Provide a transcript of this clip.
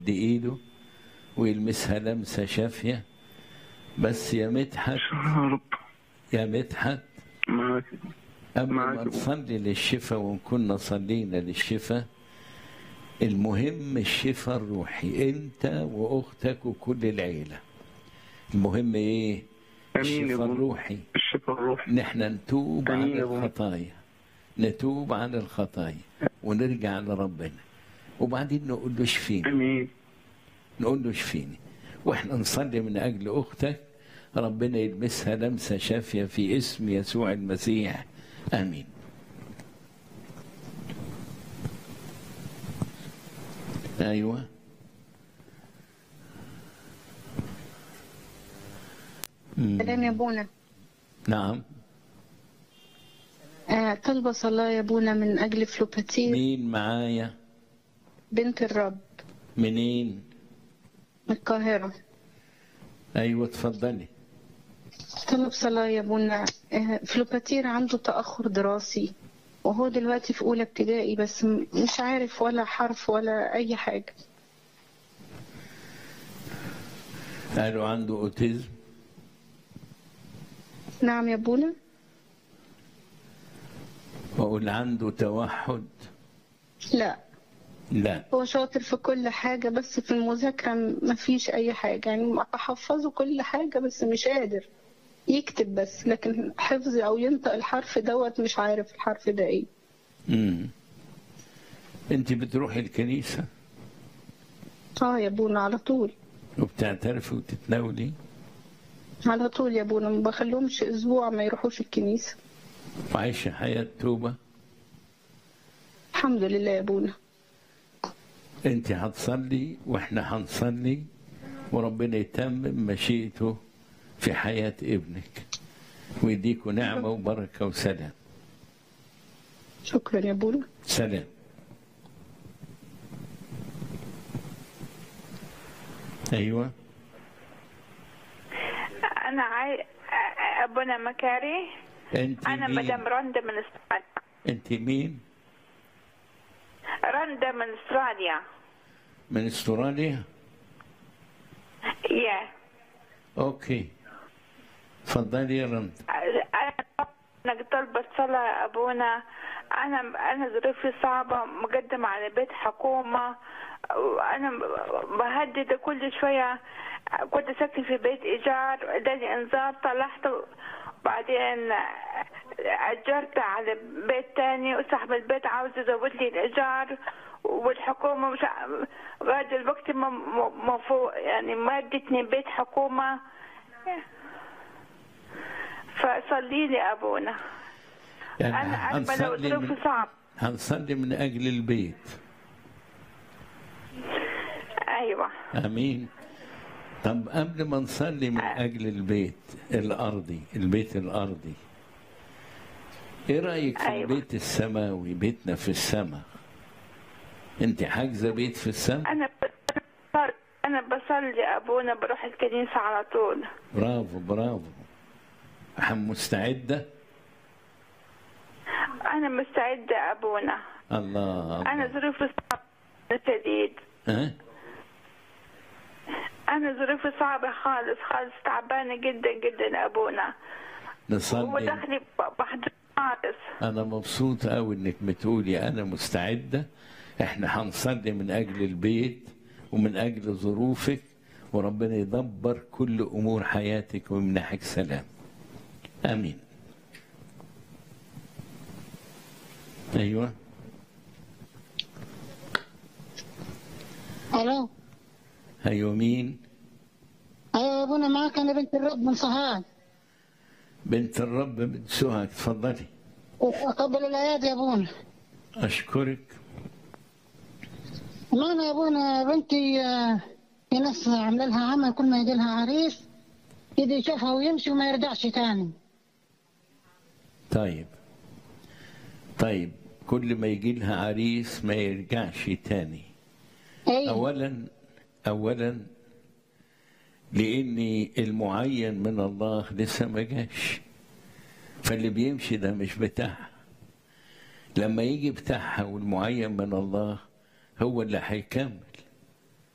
دي ايده ويلمسها لمسة شافية بس يا مدحت يا رب يا مدحت معاك قبل ما معاك. نصلي للشفاء وإن كنا صلينا للشفاء المهم الشفاء الروحي انت واختك وكل العيله المهم ايه امين يا الشفاء ابو الروحي الشفاء الروحي نحن نتوب عن آمين يا أبو. الخطايا نتوب عن الخطايا ونرجع لربنا وبعدين نقول له اشفيني امين نقول له اشفيني واحنا نصلي من اجل اختك ربنا يلمسها لمسه شافيه في اسم يسوع المسيح امين ايوه مم. سلام يا ابونا نعم آه طالبة صلاة يا ابونا من أجل فلوباتير مين معايا بنت الرب منين من القاهرة ايوه اتفضلي طلب صلاة يا ابونا آه فلوباتير عنده تأخر دراسي وهو دلوقتي في أولى ابتدائي بس م- مش عارف ولا حرف ولا أي حاجة قالوا عنده اوتيزم نعم يا ابونا واقول عنده توحد لا لا هو شاطر في كل حاجة بس في المذاكرة م- مفيش أي حاجة يعني أحفظه كل حاجة بس مش قادر يكتب بس لكن حفظ أو ينطق الحرف دوت مش عارف الحرف ده إيه امم انت بتروحي الكنيسه اه يا ابونا على طول وبتعترفي وتتناولي على طول يا ابونا ما بخليهمش اسبوع ما يروحوش الكنيسه وعايشه حياه توبه الحمد لله يا ابونا انت هتصلي واحنا هنصلي وربنا يتمم مشيئته في حياه ابنك ويديكوا نعمه وبركه وسلام شكرا يا ابونا سلام ايوه أنا عاي... أبونا مكاري انت أنا مين مدام رندا من أستراليا انت مين رندا من أستراليا من استراليا يا اوكي اتفضلي يا رند أنا أنا طلبت صلاة يا أبونا أنا أنا ظروفي صعبة مقدمة على بيت حكومة وأنا بهدد كل شوية كنت ساكن في بيت إيجار اداني إنذار طلعت بعدين أجرت على بيت تاني وصاحب البيت عاوز يزود لي الإيجار والحكومة مش ع- لغاية دلوقتي ما ما- ما فوق يعني ما ادتني بيت حكومة فصلي لي أبونا يعني أنا عارفة لو هنصلي من ظروفي صعب هنصلي من اجل البيت أيوة امين طب قبل ما نصلي من اجل البيت الارضي البيت الارضي ايه رايك في أيوة. البيت السماوي بيتنا في السماء انت حاجزه بيت في السماء أنا بصلي أنا بصلي أبونا بروح الكنيسة على طول برافو برافو هم مستعده أنا مستعدة أبونا الله أنا الله ظروفي صعبة شديد ها أنا ظروفي صعبة خالص خالص تعبانة جدا جدا أبونا نصلي ودخلي بحضر خالص انا مبسوط قوي انك بتقولي انا مستعده احنا هنصلي من اجل البيت ومن اجل ظروفك وربنا يدبر كل امور حياتك ويمنحك سلام امين ايوه الو ايوه مين ايوه يا ابونا معاك انا بنت الرب من صهاد بنت الرب بنت سهى اتفضلي اقبل الايادي يا ابونا اشكرك معنا يا ابونا بنتي آه، في ناس عامله لها عمل كل ما يجي لها عريس يجي يشوفها ويمشي وما يرجعش تاني طيب طيب كل ما يجي لها عريس ما يرجعش تاني ايوه اولا اولا لاني المعين من الله لسه ما جاش فاللي بيمشي ده مش بتاعها لما يجي بتاعها والمعين من الله هو اللي هيكمل